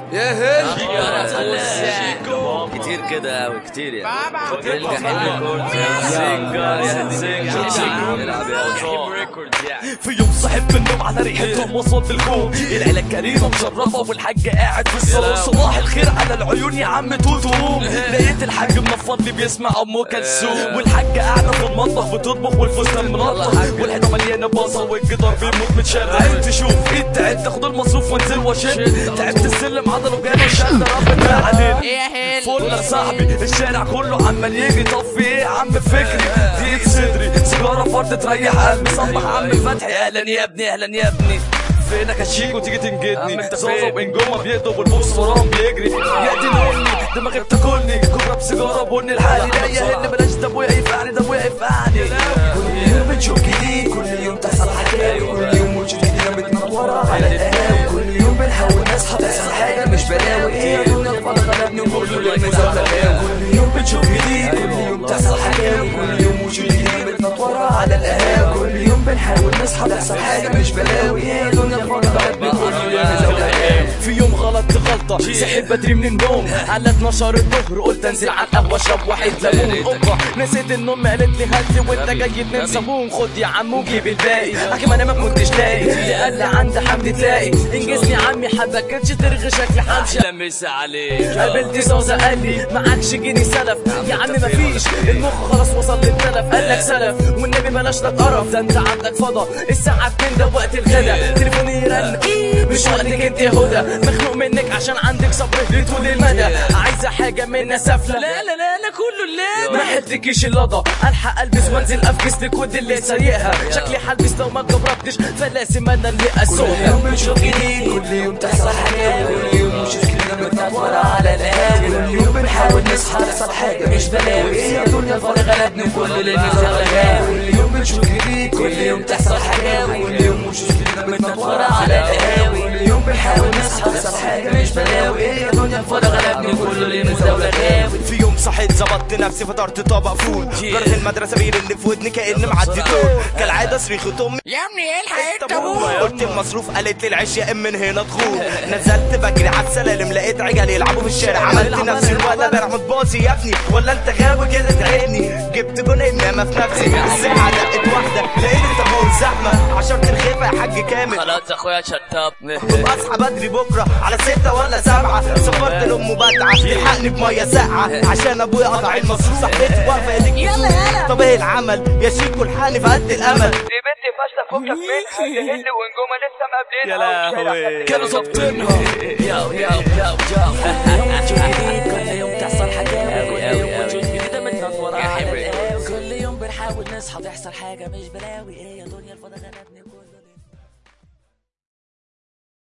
يا هل كتير كده قوي كتير يعني الجحيم ريكوردز سينجر يا سينجر العب يا في يوم صحيت من النوم على ريحتهم وصلت الكوم العيلة كريمة مشرفة والحاج قاعد في الصالون صباح الخير على العيون يا عم توتوم لقيت الحاج منفض لي بيسمع ام كلثوم والحاجة قاعدة في المطبخ بتطبخ والفستان منطخ والحيطة مليانة باصة والجدار بيموت متشرد عيد تشوف انت تعبت تاخد المصروف وانزل وشد تعبت السلم عضله جاله شد ربنا علينا فل يا صاحبي الشارع كله عمال يجري طب في ايه يا عم فكري دقيقة صدري سيجارة فرد تريح قلبي صبح عم فتحي اهلا يا ابني اهلا يا ابني فينك هشيك وتيجي تنجدني زازا وانجوما بيقضوا والبوكس وراهم بيجري يا دي نوني دماغي بتاكلني كوبرا بسيجاره بني الحالي لا يا هل بلاش ده ابويا يفعني ده ابويا يفعني كل يوم بتشوف جديد كل يوم تحصل حكاية كل يوم وجود جديدة بتنورة على القهاوي كل يوم بنحاول نصحى تحصل حاجة مش بلاوي ايه دنيا الفرق غلبني وكل يوم مزاولة كل يوم بتشوف جديد كل يوم تحصل حكاوي كل يوم وجود جديدة بتنورة على القهاوي كل يوم بنحاول نصحى تحصل حاجة مش بلاوي ايه دنيا الفرق غلبني كل يوم مزاولة في يوم غلطت غلطة صحيت بدري من النوم على 12 الظهر قلت انزل على القهوة اشرب واحد ليمون اوبا نسيت النوم قالت لي هاتلي وانت جاي اتنين صابون خد يا عم وجيب الباقي حكيم انا ما كنتش لاقي اللي قال لي عند حمدي تلاقي انجزني عمي حبك كانش ترغي شكلي حمشي لمس عليك قابلت زوزة قال لي معكش جنيه سلف يا عم مفيش المخ خلاص وصل للتلف قال لك سلف والنبي بلاش لك قرف ده انت عندك فضا الساعة 2 ده وقت الغدا تليفوني يرن مش وقتك انت يا هدى مخنوق منك عشان عندك صبر لطول المدى عايزة حاجة منا سفلة لا لا لا لا كله الليل ما حدكيش اللضا الحق البس وانزل افكس لكود اللي سايقها شكلي هلبس لو ما جبرتش فلازم انا اللي كل اسوقها يوم بنشوف جديد كل يوم تحصل حاجة كل يوم وشوش جديدة بتنورة على القهاوي كل يوم بنحاول نصحى تحصل حاجة مش بلاوي ايه يا دنيا الفرق غلبني وكل اللي نزل كل يوم بنشوف جديد كل يوم تحصل حكاوي كل يوم وشوش جديدة بتنورة على القهاوي كل يوم بنحاول نصحى تحصل حاجة مش بلاوي ايه يا دنيا الفرق غلبني وكل اللي نزل غاوي في يوم صحيت ظبطت نفسي فطرت طبق فول جرت المدرسه بير اللي في ودني كاني معدي طول كالعاده صريخ امي يا ابني ايه الحقيقة ابويا قلت المصروف قالت لي العيش يا ام من هنا دخول نزلت بجري على السلالم لقيت عجل يلعبوا في الشارع عملت نفسي الواد انا راح متباصي يا ابني ولا انت غاوي كده تعبني جبت جون انما في نفسي الساعه دقت واحده لقيت الطابور زحمه عشرة الخيفه يا حاج كامل خلاص اخويا شطب طب اصحى بدري بكره على ستة ولا سبعة سافرت لأم بدعة تلحقني بمية ساقعة عشان ابويا قطع المصروف صاحبتي واقفة يا ديك يلا يلا طب ايه العمل يا شيكو الحقني في قد الامل دي بنتي فاشله فكك منها دي هند ونجومه لسه مقابلينها يا لهوي كانوا ظابطينها ياو ياو ياو ياو بنشوف جديد كل يوم تحصل حكاوي كل أوي، يوم أوي. وجود جديدة بتنورة يا على حبيبي. القهاوي كل يوم بنحاول نصحى تحصل حاجة مش بلاوي ايه يا دنيا الفرق